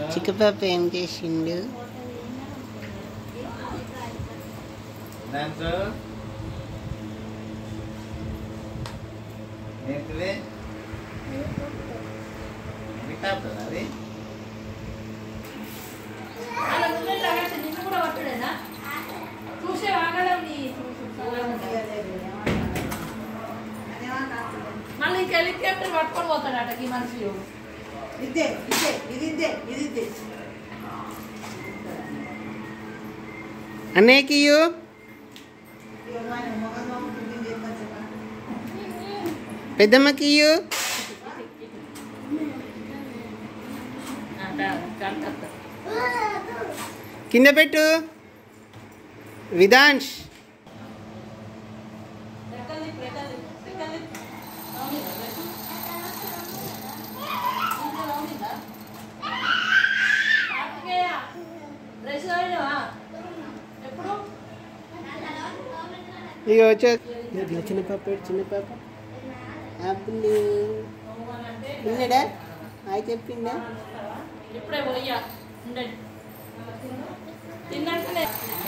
చిక్కపాప ఏం చేసిండు దాంట్లో ఏంటిది మిఠాయి అది అలా నువ్వే లాగేసి నిన్ను కూడా పట్టుడేనా చూసే వాగడం నీ మళ్ళీ ఇంక హెలికాప్టర్ పట్టుకొని పోతాడట ఈ మనిషి ఇదే ఇదే ఇది ఇదే ఇది ఇదే అన్నయ్యకియు పెద్దమ్మకియు కలకత్తా కింద పెట్టు విధాంష్ రెక్కలు తిప్పు, రెక్కలు తిప్పు, రెక్కలు తిప్పు. రౌండిందా డ్రెస్? ఇంకా రౌండిందా? కార్తికేయ, డ్రెస్ వేయవా? ఎప్పుడు ఇక వచ్చే చిన్న పాప ఏడు, చిన్న పాప అబ్బులు పోవాలంటే తిన్నాడా హాయ్ చెప్పిందా ఇప్పుడే పోయా ఉండండి తిన్నాకనే